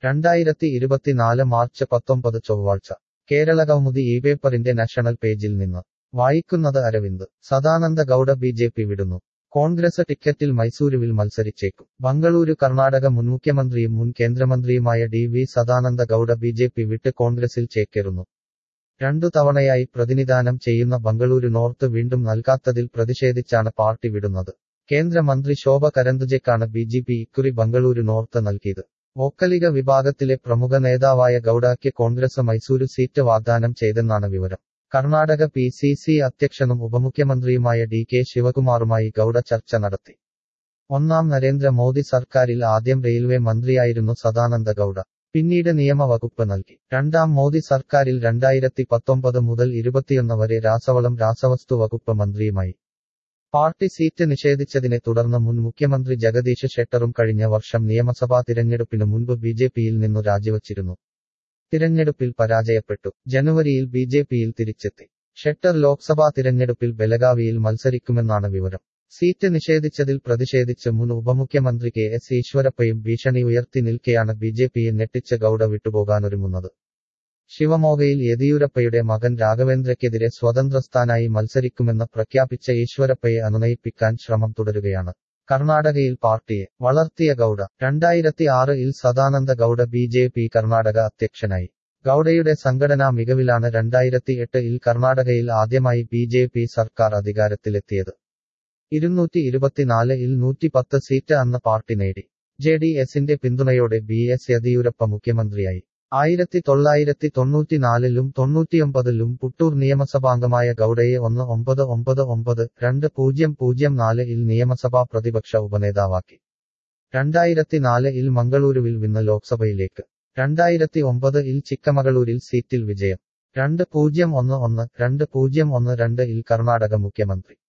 രണ്ടായിരത്തി ഇരുപത്തിനാല് മാർച്ച് പത്തൊമ്പത് ചൊവ്വാഴ്ച കേരള കൗമുദി ഈ പേപ്പറിന്റെ നാഷണൽ പേജിൽ നിന്ന് വായിക്കുന്നത് Aravind Sadananda Gowda B J P വിടുന്നു കോൺഗ്രസ് ടിക്കറ്റിൽ മൈസൂരുവിൽ മത്സരിച്ചേക്കും ബംഗളൂരു കർണാടക മുൻ മുഖ്യമന്ത്രിയും മുൻ കേന്ദ്രമന്ത്രിയുമായ D V Sadananda Gowda B J P വിട്ട് കോൺഗ്രസിൽ ചേക്കേറുന്നു രണ്ടു തവണയായി പ്രതിനിധാനം ചെയ്യുന്ന ബംഗളൂരു നോർത്ത് വീണ്ടും നൽകാത്തതിൽ പ്രതിഷേധിച്ചാണ് പാർട്ടി വിടുന്നത് കേന്ദ്രമന്ത്രി ശോഭ കരന്തുജയ്ക്കാണ് ബി ജെ പി ഇക്കുറി ബംഗളൂരു നോർത്ത് നൽകിയത് ഒക്കലിക വിഭാഗത്തിലെ പ്രമുഖ നേതാവായ ഗൌഡയ്ക്ക് കോൺഗ്രസ് മൈസൂരു സീറ്റ് വാഗ്ദാനം ചെയ്തെന്നാണ് വിവരം കർണാടക പി സി സി അധ്യക്ഷനും ഉപമുഖ്യമന്ത്രിയുമായ ഡി കെ ശിവകുമാറുമായി ഗൌഡ ചർച്ച നടത്തി ഒന്നാം നരേന്ദ്ര മോദി സർക്കാരിൽ ആദ്യം റെയിൽവേ മന്ത്രിയായിരുന്നു സദാനന്ദ ഗൌഡ പിന്നീട് നിയമവകുപ്പ് നൽകി രണ്ടാം മോദി സർക്കാരിൽ രണ്ടായിരത്തി പത്തൊമ്പത് മുതൽ ഇരുപത്തിയൊന്ന് വരെ രാസവളം രാസവസ്തു വകുപ്പ് മന്ത്രിയുമായി പാർട്ടി സീറ്റ് നിഷേധിച്ചതിനെ തുടർന്ന് മുൻ മുഖ്യമന്ത്രി ജഗദീഷ് ഷെട്ടറും കഴിഞ്ഞ വർഷം നിയമസഭാ തിരഞ്ഞെടുപ്പിനു മുൻപ് ബി ജെ പിയിൽ നിന്നു രാജിവച്ചിരുന്നു തിരഞ്ഞെടുപ്പിൽ പരാജയപ്പെട്ടു ജനുവരിയിൽ ബി ജെ പിയിൽ തിരിച്ചെത്തി ഷെട്ടർ ലോക്സഭാ തിരഞ്ഞെടുപ്പിൽ ബെലഗാവിയിൽ മത്സരിക്കുമെന്നാണ് വിവരം സീറ്റ് നിഷേധിച്ചതിൽ പ്രതിഷേധിച്ച് മുൻ ഉപമുഖ്യമന്ത്രി കെ എസ് ഈശ്വരപ്പയും ഭീഷണി ഉയർത്തി നിൽക്കെയാണ് ബി ജെ പിയെ ഞെട്ടിച്ച ഗൌഡ വിട്ടുപോകാനൊരുങ്ങുന്നത് ശിവമോഗയിൽ യെദിയൂരപ്പയുടെ മകൻ രാഘവേന്ദ്രയ്ക്കെതിരെ സ്വതന്ത്രസ്ഥാനായി മത്സരിക്കുമെന്ന് പ്രഖ്യാപിച്ച ഈശ്വരപ്പയെ അനുനയിപ്പിക്കാൻ ശ്രമം തുടരുകയാണ് കർണാടകയിൽ പാർട്ടിയെ വളർത്തിയ ഗൌഡ രണ്ടായിരത്തി ആറിൽ Sadananda Gowda B J P Karnataka അധ്യക്ഷനായി ഗൌഡയുടെ സംഘടനാ മികവിലാണ് രണ്ടായിരത്തി എട്ടിൽ കർണാടകയിൽ ആദ്യമായി ബി ജെ പി സർക്കാർ അധികാരത്തിലെത്തിയത് ഇരുന്നൂറ്റി ഇരുപത്തിനാല് ഇൽ നൂറ്റി പത്ത് സീറ്റ് അന്ന് പാർട്ടി നേടി ജെ ഡി എസിന്റെ പിന്തുണയോടെ ബി എസ് യെദിയൂരപ്പ മുഖ്യമന്ത്രിയായി ആയിരത്തി തൊള്ളായിരത്തി തൊണ്ണൂറ്റിനാലിലും തൊണ്ണൂറ്റിയൊമ്പതിലും പുട്ടൂർ നിയമസഭാംഗമായ ഗൌഡയെ ഒന്ന് ഒമ്പത് ഒമ്പത് ഒമ്പത് രണ്ട് പൂജ്യം പൂജ്യം നാല് ഇൽ നിയമസഭാ പ്രതിപക്ഷ ഉപനേതാവാക്കി രണ്ടായിരത്തി നാല് ഇൽ മംഗളൂരുവിൽ വിന്ന് ലോക്സഭയിലേക്ക് രണ്ടായിരത്തി ഒമ്പത് ഇൽ ചിക്കമകളൂരിൽ സീറ്റിൽ വിജയം രണ്ട് പൂജ്യം ഒന്ന് ഒന്ന് രണ്ട് പൂജ്യം ഒന്ന് രണ്ട് ഇൽ കർണാടക മുഖ്യമന്ത്രി